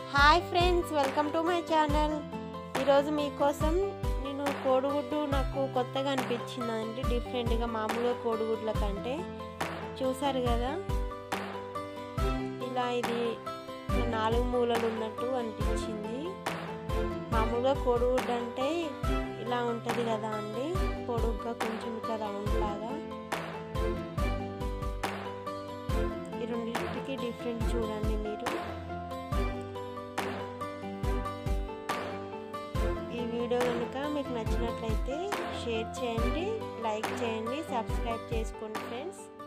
hi friends welcome to my channel ఈరోజు మీకోసం నేను కోడిగుడ్డు నాకు కొత్తగా అనిపించిందండి డిఫరెంట్గా మామూలుగా కోడిగుడ్ల కంటే చూసారు కదా ఇలా ఇది నాలుగు మూలలు ఉన్నట్టు అనిపించింది మామూలుగా కోడిగుడ్డు అంటే ఇలా ఉంటుంది కదా అండి పొడుగ్గా కొంచెం ఇట్లా రౌండ్ లాగా ఈ రెండింటికి డిఫరెంట్ చూడండి మీరు ఈ వీడియో కనుక మీకు నచ్చినట్లయితే షేర్ చేయండి లైక్ చేయండి సబ్స్క్రైబ్ చేసుకోండి ఫ్రెండ్స్